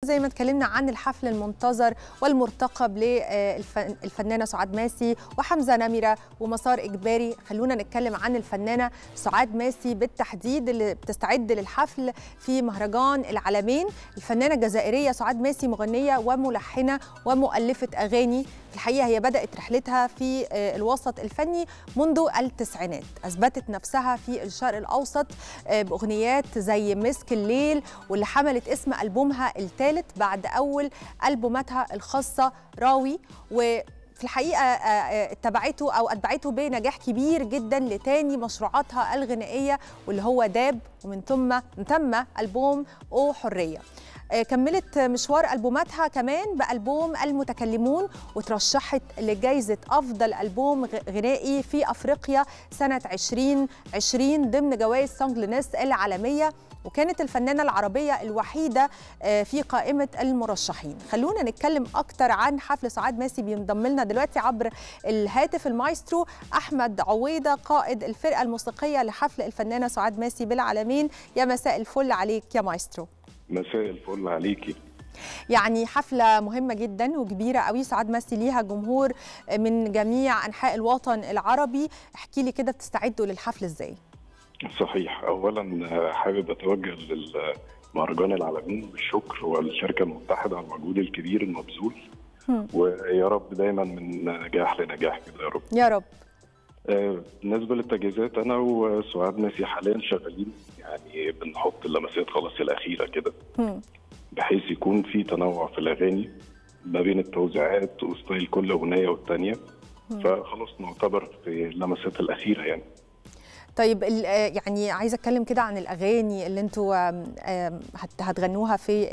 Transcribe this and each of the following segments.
زي ما اتكلمنا عن الحفل المنتظر والمرتقب للفنانه سعاد ماسي وحمزه نمره ومسار اجباري خلونا نتكلم عن الفنانه سعاد ماسي بالتحديد اللي بتستعد للحفل في مهرجان العالمين الفنانه الجزائريه سعاد ماسي مغنيه وملحنه ومؤلفه اغاني في الحقيقه هي بدات رحلتها في الوسط الفني منذ التسعينات اثبتت نفسها في الشرق الاوسط باغنيات زي مسك الليل واللي حملت اسم البومها الثالث بعد اول البوماتها الخاصه راوي و في الحقيقه اتبعته او اتبعته بنجاح كبير جدا لتاني مشروعاتها الغنائيه واللي هو داب ومن ثم تم البوم او حريه كملت مشوار ألبوماتها كمان بألبوم المتكلمون وترشحت لجائزة أفضل ألبوم غنائي في أفريقيا سنة 2020 ضمن جوائز سونجلينس العالمية وكانت الفنانة العربية الوحيدة في قائمة المرشحين خلونا نتكلم أكتر عن حفل سعاد ماسي بينضم لنا دلوقتي عبر الهاتف المايسترو أحمد عويضة قائد الفرقة الموسيقية لحفل الفنانة سعاد ماسي بالعالمين يا مساء الفل عليك يا مايسترو مساء الفل عليكي يعني حفلة مهمة جدا وكبيرة قوي سعاد ماسي ليها جمهور من جميع أنحاء الوطن العربي احكي لي كده بتستعدوا للحفل ازاي صحيح أولا حابب أتوجه للمهرجان العالمين بالشكر والشركة المتحدة على المجهود الكبير المبذول ويا رب دايما من نجاح لنجاح كده يا رب يا رب بالنسبه للتجهيزات انا وسعاد ماسي حاليا شغالين يعني بنحط اللمسات خلاص الاخيره كده بحيث يكون في تنوع في الاغاني ما بين التوزيعات وستايل كل اغنيه والثانيه فخلاص نعتبر في اللمسات الاخيره يعني طيب يعني عايزه اتكلم كده عن الاغاني اللي انتوا هتغنوها في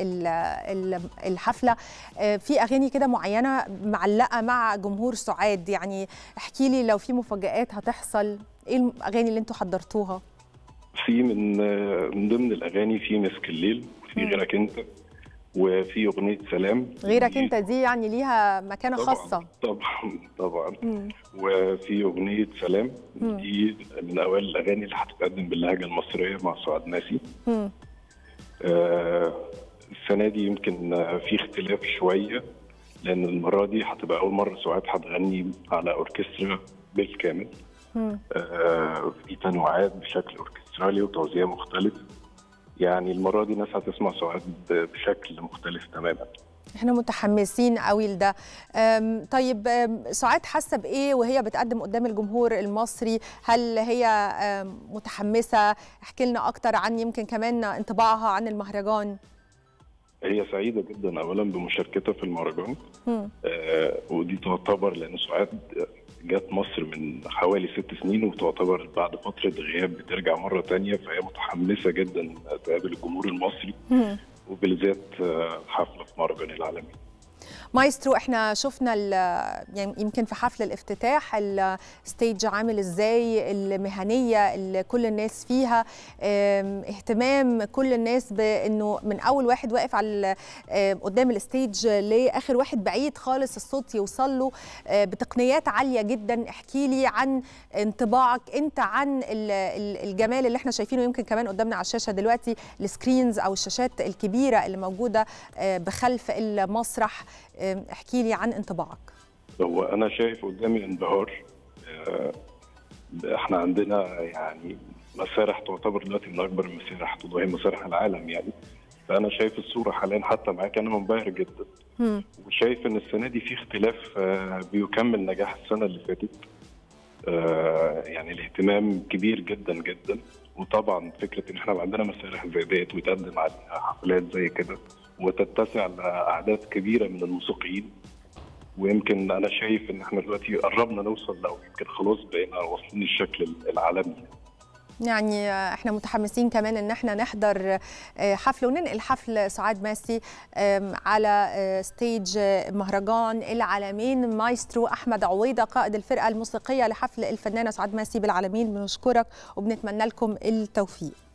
الحفله في اغاني كده معينه معلقه مع جمهور سعاد يعني احكي لي لو في مفاجات هتحصل ايه الاغاني اللي انتوا حضرتوها في من من ضمن الاغاني في مسك الليل وفي غيرك انت وفي اغنيه سلام غيرك انت دي يعني ليها مكانه طبعًا خاصه طبعا طبعا مم. وفي اغنيه سلام مم. دي من اوائل الاغاني اللي هتتقدم باللهجه المصريه مع سعاد ماسي آه السنه دي يمكن في اختلاف شويه لان المره دي هتبقى اول مره سعاد هتغني على اوركسترا بالكامل آه في تنوعات بشكل اوركسترالي وتوزيع مختلف يعني المره دي الناس هتسمع سعاد بشكل مختلف تماما احنا متحمسين قوي لده طيب سعاد حاسه بايه وهي بتقدم قدام الجمهور المصري هل هي متحمسه احكي لنا اكتر عن يمكن كمان انطباعها عن المهرجان هي سعيده جدا اولا بمشاركتها في المهرجان آه ودي تعتبر لان سعاد جت مصر من حوالي ست سنين وتعتبر بعد فترة غياب بترجع مرة تانية فهي متحمسة جدا تقابل الجمهور المصري وبالذات حفلة في مهرجان العالمي مايسترو احنا شفنا يعني يمكن في حفل الافتتاح الستيج عامل ازاي المهنيه اللي كل الناس فيها اهتمام كل الناس بانه من اول واحد واقف على قدام الستيج لاخر واحد بعيد خالص الصوت يوصل له بتقنيات عاليه جدا احكي لي عن انطباعك انت عن الجمال اللي احنا شايفينه يمكن كمان قدامنا على الشاشه دلوقتي السكرينز او الشاشات الكبيره اللي موجوده بخلف المسرح احكي لي عن انطباعك هو انا شايف قدامي انبهار احنا عندنا يعني مسارح تعتبر دلوقتي من اكبر المسارح وهي مسارح العالم يعني فانا شايف الصوره حاليا حتى معاك انا منبهر جدا م. وشايف ان السنه دي في اختلاف بيكمل نجاح السنه اللي فاتت يعني الاهتمام كبير جدا جدا وطبعا فكره ان احنا عندنا مسارح زي ديت ويتقدم عليها حفلات زي كده وتتسع لاعداد كبيره من الموسيقيين ويمكن انا شايف ان احنا دلوقتي قربنا نوصل لو يمكن خلاص بقينا واصلين للشكل العالمي يعني احنا متحمسين كمان ان احنا نحضر حفل وننقل حفل سعاد ماسي على ستيج مهرجان العالمين مايسترو احمد عويضه قائد الفرقه الموسيقيه لحفل الفنانه سعاد ماسي بالعالمين بنشكرك وبنتمنى لكم التوفيق